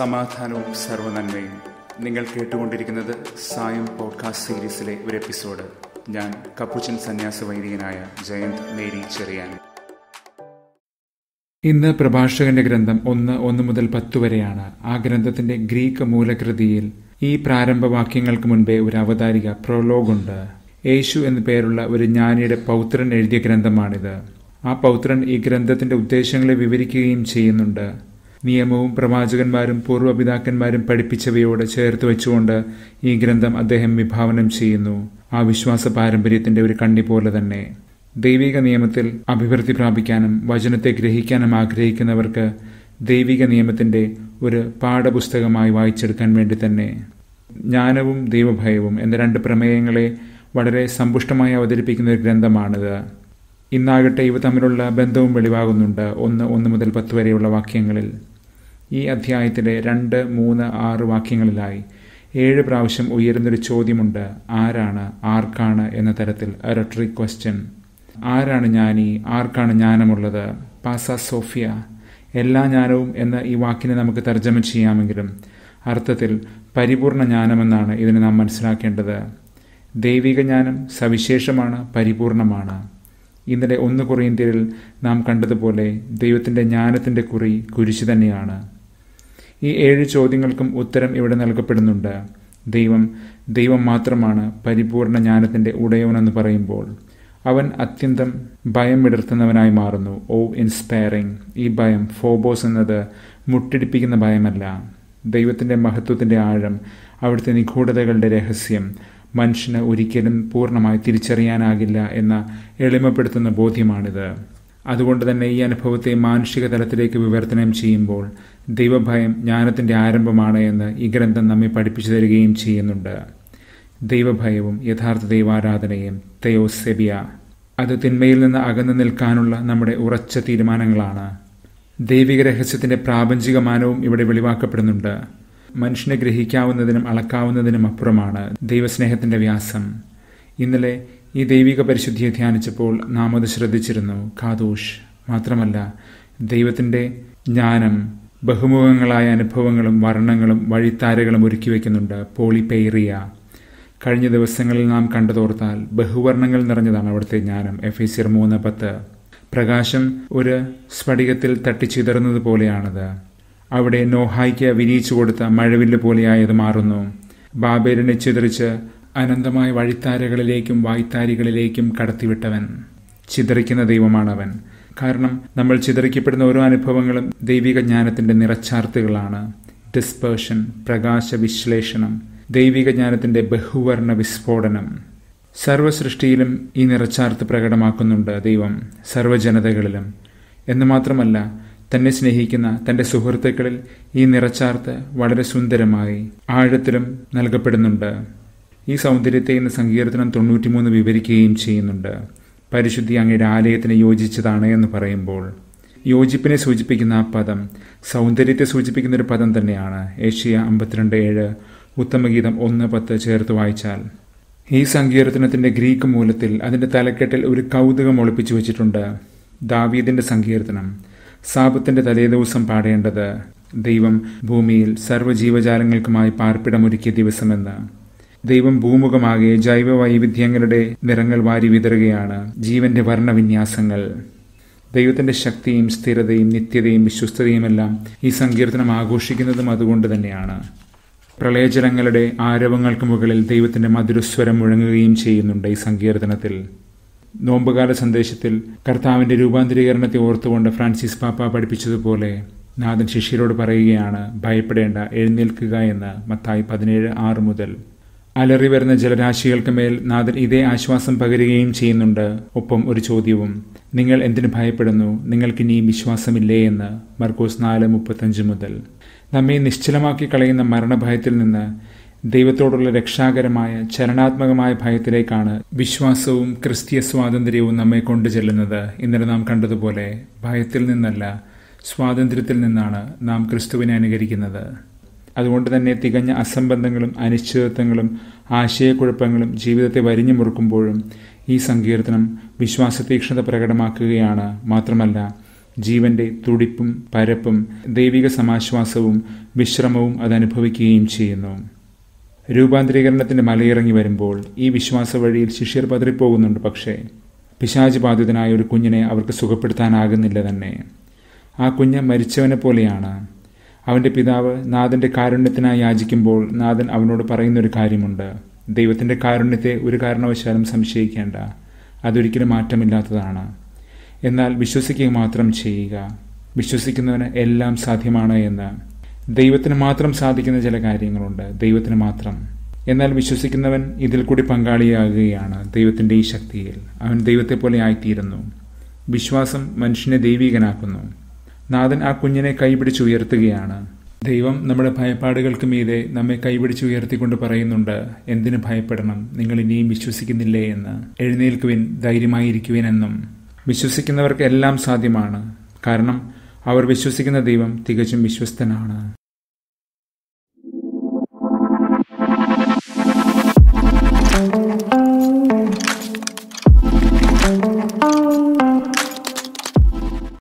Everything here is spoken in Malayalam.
സമാധാനവും സർവനന്മയും നിങ്ങൾ കേട്ടുകൊണ്ടിരിക്കുന്നത് സായം പോഡ്കാസ്റ്റ് സീരീസിലെ ഒരു എപ്പിസോഡ് ഞാൻ കപ്പുച്ചൻ സന്യാസ വൈദികനായ ജയന്ത് മേരി ചെറിയാൻ ഇന്ന് പ്രഭാഷകന്റെ ഗ്രന്ഥം ഒന്ന് ഒന്ന് മുതൽ പത്ത് വരെയാണ് ആ ഗ്രന്ഥത്തിന്റെ ഗ്രീക്ക് മൂലകൃതിയിൽ ഈ പ്രാരംഭവാക്യങ്ങൾക്ക് മുൻപേ ഒരു അവതാരിക പ്രൊലോഗുണ്ട് യേശു എന്നു പേരുള്ള ഒരു ജ്ഞാനിയുടെ പൗത്രൻ എഴുതിയ ഗ്രന്ഥമാണിത് ആ പൗത്രൻ ഈ ഗ്രന്ഥത്തിന്റെ ഉദ്ദേശങ്ങളെ വിവരിക്കുകയും ചെയ്യുന്നുണ്ട് നിയമവും പ്രവാചകന്മാരും പൂർവ്വപിതാക്കന്മാരും പഠിപ്പിച്ചവയോട് ചേർത്ത് വെച്ചുകൊണ്ട് ഈ ഗ്രന്ഥം അദ്ദേഹം വിഭാവനം ചെയ്യുന്നു ആ വിശ്വാസ പാരമ്പര്യത്തിന്റെ ഒരു കണ്ണി പോലെ തന്നെ ദൈവിക നിയമത്തിൽ അഭിവൃദ്ധി പ്രാപിക്കാനും വചനത്തെ ഗ്രഹിക്കാനും ആഗ്രഹിക്കുന്നവർക്ക് ദൈവിക നിയമത്തിന്റെ ഒരു പാഠപുസ്തകമായി വായിച്ചെടുക്കാൻ വേണ്ടി തന്നെ ജ്ഞാനവും ദൈവഭയവും എന്ന രണ്ട് പ്രമേയങ്ങളെ വളരെ സമ്പുഷ്ടമായി അവതരിപ്പിക്കുന്ന ഒരു ഗ്രന്ഥമാണിത് ഇന്നാകട്ടെ ഇവ തമ്മിലുള്ള ബന്ധവും വെളിവാകുന്നുണ്ട് ഒന്ന് ഒന്ന് മുതൽ പത്ത് വരെയുള്ള വാക്യങ്ങളിൽ ഈ അധ്യായത്തിലെ രണ്ട് മൂന്ന് ആറ് വാക്യങ്ങളിലായി ഏഴ് പ്രാവശ്യം ഉയരുന്നൊരു ചോദ്യമുണ്ട് ആരാണ് ആർക്കാണ് എന്ന തരത്തിൽ റെട്രിക് ക്വസ്റ്റ്യൻ ആരാണ് ജ്ഞാനി ആർക്കാണ് ജ്ഞാനമുള്ളത് പാസ സോഫിയ എല്ലാ ജ്ഞാനവും എന്ന ഈ വാക്കിനെ നമുക്ക് തർജ്ജമ ചെയ്യാമെങ്കിലും അർത്ഥത്തിൽ പരിപൂർണ ജ്ഞാനമെന്നാണ് ഇതിനെ നാം മനസ്സിലാക്കേണ്ടത് ദൈവിക ജ്ഞാനം സവിശേഷമാണ് പരിപൂർണമാണ് ഇന്നലെ ഒന്ന് കുറിയന്ത്യരിൽ നാം കണ്ടതുപോലെ ദൈവത്തിൻ്റെ ജ്ഞാനത്തിൻ്റെ കുറി കുരിശു തന്നെയാണ് ഈ ഏഴ് ചോദ്യങ്ങൾക്കും ഉത്തരം ഇവിടെ നൽകപ്പെടുന്നുണ്ട് ദൈവം ദൈവം മാത്രമാണ് പരിപൂർണ ജ്ഞാനത്തിൻ്റെ ഉടയവനെന്ന് പറയുമ്പോൾ അവൻ അത്യന്തം ഭയം വിടർത്തുന്നവനായി മാറുന്നു ഓ ഇൻസ്പയറിംഗ് ഈ ഭയം ഫോബോസ് എന്നത് മുട്ടിടിപ്പിക്കുന്ന ഭയമല്ല ദൈവത്തിൻ്റെ മഹത്വത്തിൻ്റെ ആഴം അവിടുത്തെ നിഗൂഢതകളുടെ രഹസ്യം മനുഷ്യന് ഒരിക്കലും പൂർണ്ണമായി തിരിച്ചറിയാനാകില്ല എന്ന എളിമപ്പെടുത്തുന്ന ബോധ്യമാണിത് അതുകൊണ്ട് തന്നെ ഈ അനുഭവത്തെ മാനുഷിക തലത്തിലേക്ക് വിവർത്തനം ചെയ്യുമ്പോൾ ദൈവഭയം ജ്ഞാനത്തിൻ്റെ ആരംഭമാണ് എന്ന് ഈ ഗ്രന്ഥം നമ്മെ പഠിപ്പിച്ചു തരികയും ചെയ്യുന്നുണ്ട് ദൈവഭയവും യഥാർത്ഥ ദൈവാരാധനയും തെയോസെബിയ അത് തിന്മയിൽ നിന്ന് അകന്നു നിൽക്കാനുള്ള നമ്മുടെ ഉറച്ച തീരുമാനങ്ങളാണ് ദൈവിക രഹസ്യത്തിന്റെ പ്രാപഞ്ചിക മാനവും ഇവിടെ വെളിവാക്കപ്പെടുന്നുണ്ട് മനുഷ്യനെ ഗ്രഹിക്കാവുന്നതിനും അളക്കാവുന്നതിനും അപ്പുറമാണ് ദൈവസ്നേഹത്തിന്റെ വ്യാസം ഇന്നലെ ഈ ദൈവിക പരിശുദ്ധിയെ ധ്യാനിച്ചപ്പോൾ നാം അത് ശ്രദ്ധിച്ചിരുന്നു ഖാദൂഷ് മാത്രമല്ല ദൈവത്തിന്റെ ജ്ഞാനം ബഹുമുഖങ്ങളായ അനുഭവങ്ങളും വർണ്ണങ്ങളും വഴിത്താരകളും ഒരുക്കി വയ്ക്കുന്നുണ്ട് പോളിപെയ്റിയ കഴിഞ്ഞ ദിവസങ്ങളിൽ നാം കണ്ടതോർത്താൽ ബഹുവർണ്ണങ്ങൾ നിറഞ്ഞതാണ് അവിടുത്തെ ജ്ഞാനം എഫ് എ സിർ മൂന്ന് പത്ത് പ്രകാശം ഒരു സ്ഫടികത്തിൽ തട്ടിച്ചിതറുന്നത് പോലെയാണത് അവിടെ നോഹായ്ക്ക് വിരിയിച്ചു കൊടുത്ത മഴവില്ല് പോലെയായത് മാറുന്നു ബാബേലിനെ ചിതറിച്ച് അനന്തമായ വഴിത്താരകളിലേക്കും വായ്ത്താരികളിലേക്കും കടത്തിവിട്ടവൻ ചിതറിക്കുന്ന ദൈവമാണവൻ കാരണം നമ്മൾ ചിതറിക്കപ്പെടുന്ന ഓരോ അനുഭവങ്ങളും ദൈവിക ജ്ഞാനത്തിന്റെ നിറച്ചാർത്തുകളാണ് ഡിസ്പേർഷൻ പ്രകാശ വിശ്ലേഷണം ദൈവിക ജ്ഞാനത്തിന്റെ ബഹുവർണ വിസ്ഫോടനം സർവസൃഷ്ടിയിലും ഈ നിറച്ചാർത്ത് പ്രകടമാക്കുന്നുണ്ട് ദൈവം സർവ്വജനതകളിലും എന്ന് മാത്രമല്ല തന്നെ സ്നേഹിക്കുന്ന തന്റെ സുഹൃത്തുക്കളിൽ ഈ നിറച്ചാർത്ത് വളരെ സുന്ദരമായി ആഴത്തിലും നൽകപ്പെടുന്നുണ്ട് ഈ സൗന്ദര്യത്തെ ഇന്ന് സങ്കീർത്തനം തൊണ്ണൂറ്റിമൂന്ന് വിവരിക്കുകയും ചെയ്യുന്നുണ്ട് പരിശുദ്ധി അങ്ങയുടെ ആലയത്തിന് യോജിച്ചതാണ് എന്ന് പറയുമ്പോൾ യോജിപ്പിനെ സൂചിപ്പിക്കുന്ന ആ പദം സൗന്ദര്യത്തെ സൂചിപ്പിക്കുന്ന ഒരു പദം തന്നെയാണ് ഏഷ്യ അമ്പത്തിരണ്ട് ഏഴ് ഉത്തമഗീതം ഒന്ന് പത്ത് ചേർത്ത് വായിച്ചാൽ ഈ സങ്കീർത്തനത്തിന്റെ ഗ്രീക്ക് മൂലത്തിൽ അതിന്റെ തലക്കെട്ടിൽ ഒരു കൗതുകം ഒളിപ്പിച്ചു വെച്ചിട്ടുണ്ട് ദാവീദിന്റെ സങ്കീർത്തനം സാപത്തിന്റെ തലേദിവസം പാടേണ്ടത് ദൈവം ഭൂമിയിൽ സർവ്വജീവജാലങ്ങൾക്കുമായി പാർപ്പിടമൊരുക്കിയ ദിവസമെന്ന് ദൈവം ഭൂമുഖമാകെ ജൈവ വൈവിധ്യങ്ങളുടെ നിറങ്ങൾ വാരി വിതറുകയാണ് ജീവന്റെ വർണ്ണവിന്യാസങ്ങൾ ദൈവത്തിന്റെ ശക്തിയും സ്ഥിരതയും നിത്യതയും വിശ്വസ്തതയുമെല്ലാം ഈ സങ്കീർത്തനം ആഘോഷിക്കുന്നതും അതുകൊണ്ട് തന്നെയാണ് പ്രളയജലങ്ങളുടെ ആരവങ്ങൾക്ക് മുകളിൽ ദൈവത്തിന്റെ മധുരസ്വരം മുഴങ്ങുകയും ചെയ്യുന്നുണ്ട് ഈ സങ്കീർത്തനത്തിൽ നോമ്പുകാല സന്ദേശത്തിൽ കർത്താവിന്റെ രൂപാന്തരീകരണത്തെ ഓർത്തുകൊണ്ട് ഫ്രാൻസിസ് പാപ്പ പഠിപ്പിച്ചതുപോലെ നാഥൻ ശിഷ്യരോട് പറയുകയാണ് ഭയപ്പെടേണ്ട എഴുന്നേൽക്കുക എന്ന് മത്തായി പതിനേഴ് ആറ് മുതൽ അലറി വരുന്ന ജലരാശികൾക്ക് മേൽ നാഥൻ ഇതേ ആശ്വാസം പകരുകയും ചെയ്യുന്നുണ്ട് ഒപ്പം ഒരു ചോദ്യവും നിങ്ങൾ എന്തിനു ഭയപ്പെടുന്നു നിങ്ങൾക്കിനിയും വിശ്വാസമില്ലേ എന്ന് മർക്കോസ് നാല് മുപ്പത്തഞ്ച് മുതൽ നമ്മെ നിശ്ചലമാക്കി കളയുന്ന മരണഭയത്തിൽ നിന്ന് ദൈവത്തോടുള്ള രക്ഷാകരമായ ചലനാത്മകമായ ഭയത്തിലേക്കാണ് വിശ്വാസവും ക്രിസ്തീയ സ്വാതന്ത്ര്യവും നമ്മെ കൊണ്ടു ചെല്ലുന്നത് ഇന്നലെ നാം കണ്ടതുപോലെ ഭയത്തിൽ നിന്നല്ല സ്വാതന്ത്ര്യത്തിൽ നിന്നാണ് നാം ക്രിസ്തുവിനെ അനുകരിക്കുന്നത് അതുകൊണ്ട് തന്നെ തികഞ്ഞ അസംബന്ധങ്ങളും അനിശ്ചിതത്വങ്ങളും ആശയക്കുഴപ്പങ്ങളും ജീവിതത്തെ വരിഞ്ഞു മുറുക്കുമ്പോഴും ഈ സങ്കീർത്തനം വിശ്വാസതീക്ഷ്ണത പ്രകടമാക്കുകയാണ് മാത്രമല്ല ജീവന്റെ തുടിപ്പും പരപ്പും ദൈവിക സമാശ്വാസവും വിശ്രമവും അത് അനുഭവിക്കുകയും ചെയ്യുന്നു രൂപാന്തരീകരണത്തിന്റെ മലയിറങ്ങി വരുമ്പോൾ ഈ വിശ്വാസ വഴിയിൽ ശിഷ്യർ പതറിപ്പോകുന്നുണ്ട് പക്ഷേ പിശാച് ബാധിതനായ ഒരു കുഞ്ഞിനെ അവർക്ക് സുഖപ്പെടുത്താനാകുന്നില്ല തന്നെ ആ കുഞ്ഞ് മരിച്ചവനെ പോലെയാണ് അവന്റെ പിതാവ് നാഥന്റെ കാരുണ്യത്തിനായി യാചിക്കുമ്പോൾ നാഥൻ അവനോട് പറയുന്നൊരു കാര്യമുണ്ട് ദൈവത്തിന്റെ കാരുണ്യത്തെ ഒരു കാരണവശാലും സംശയിക്കേണ്ട അതൊരിക്കലും മാറ്റമില്ലാത്തതാണ് എന്നാൽ വിശ്വസിക്കുക മാത്രം ചെയ്യുക വിശ്വസിക്കുന്നവന് എല്ലാം സാധ്യമാണ് എന്ന് ദൈവത്തിന് മാത്രം സാധിക്കുന്ന ചില കാര്യങ്ങളുണ്ട് ദൈവത്തിന് മാത്രം എന്നാൽ വിശ്വസിക്കുന്നവൻ ഇതിൽ കൂടി പങ്കാളിയാകുകയാണ് ദൈവത്തിന്റെ ഈ ശക്തിയിൽ അവൻ ദൈവത്തെ പോലെ ആയിത്തീരുന്നു വിശ്വാസം മനുഷ്യനെ ദൈവികനാക്കുന്നു നാഥൻ ആ കുഞ്ഞിനെ കൈപിടിച്ചുയർത്തുകയാണ് ദൈവം നമ്മുടെ ഭയപ്പാടുകൾക്ക് മീതെ നമ്മെ കൈപിടിച്ചുയർത്തിക്കൊണ്ട് പറയുന്നുണ്ട് എന്തിനു ഭയപ്പെടണം നിങ്ങൾ ഇനിയും വിശ്വസിക്കുന്നില്ലേ എന്ന് എഴുന്നേൽക്കുവിൻ ധൈര്യമായിരിക്കുവിൻ എന്നും വിശ്വസിക്കുന്നവർക്ക് എല്ലാം സാധ്യമാണ് കാരണം അവർ വിശ്വസിക്കുന്ന ദൈവം തികച്ചും വിശ്വസ്തനാണ്